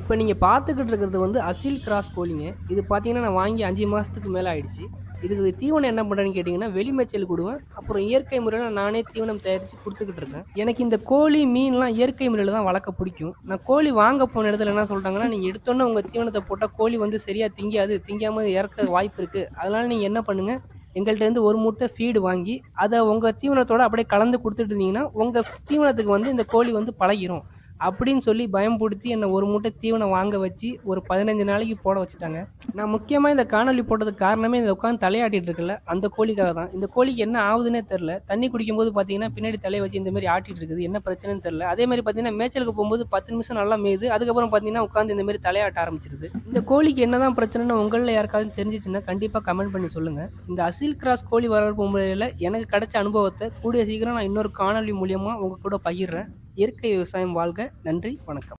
இப்போ நீங்கள் பார்த்துக்கிட்டு இருக்கிறது வந்து அசில் கிராஸ் கோழிங்க இது பார்த்தீங்கன்னா நான் வாங்கி அஞ்சு மாதத்துக்கு மேலே ஆயிடுச்சு இதுக்கு தீவனம் என்ன பண்ணுறேன்னு கேட்டிங்கன்னா வெளிமேச்சல் கொடுவேன் அப்புறம் இயற்கை முறையில் நானே தீவனம் தயாரித்து கொடுத்துக்கிட்டு இருக்கேன் எனக்கு இந்த கோழி மீன்லாம் இயற்கை முறையில் தான் வளர்க்க பிடிக்கும் நான் கோழி வாங்க போன இடத்துல என்ன சொல்லிட்டாங்கன்னா நீங்கள் எடுத்தோன்னே உங்கள் தீவனத்தை போட்டால் கோழி வந்து சரியாக திங்காது திங்காமல் இறக்க வாய்ப்பு இருக்குது அதனால் நீங்கள் என்ன பண்ணுங்கள் எங்கள்கிட்ட இருந்து ஒரு மூட்டை ஃபீடு வாங்கி அதை உங்கள் தீவனத்தோட அப்படியே கலந்து கொடுத்துட்டு இருந்தீங்கன்னா உங்கள் தீவனத்துக்கு வந்து இந்த கோழி வந்து பழகிரும் அப்படின்னு சொல்லி பயம்படுத்தி என்னை ஒரு மூட்டை தீவனம் வாங்க வச்சு ஒரு பதினஞ்சு நாளைக்கு போட வச்சுட்டாங்க நான் முக்கியமாக இந்த காணொலி போட்டதுக்கு காரணமே இந்த உட்காந்து தலையாட்டிட்டு இருக்குல்ல அந்த கோழிக்காக தான் இந்த கோழிக்கு என்ன ஆகுதுன்னே தெரில தண்ணி குடிக்கும்போது பார்த்தீங்கன்னா பின்னாடி தலையை வச்சு இந்த மாதிரி ஆட்டிட்டு இருக்குது என்ன பிரச்சனைன்னு தெரில அதே மாதிரி பார்த்தீங்கன்னா மேய்ச்சலுக்கு போகும்போது பத்து நிமிஷம் நல்லா மேயுது அதுக்கப்புறம் பார்த்தீங்கன்னா உட்காந்து இந்த மாதிரி தலையாட்ட ஆரம்பிச்சிருது இந்த கோழிக்கு என்னதான் பிரச்சனைன்னு உங்களில் யாருக்காவது தெரிஞ்சிச்சுன்னா கண்டிப்பாக கமெண்ட் பண்ணி சொல்லுங்கள் இந்த அசில் கிராஸ் கோழி வளர்ப்பு முறையில் எனக்கு கிடைச்ச அனுபவத்தை கூடிய சீக்கிரம் நான் இன்னொரு காணொலி மூலியமாக உங்கள் கூட பகிர்றேன் இயற்கை விவசாயம் வாழ்க நன்றி வணக்கம்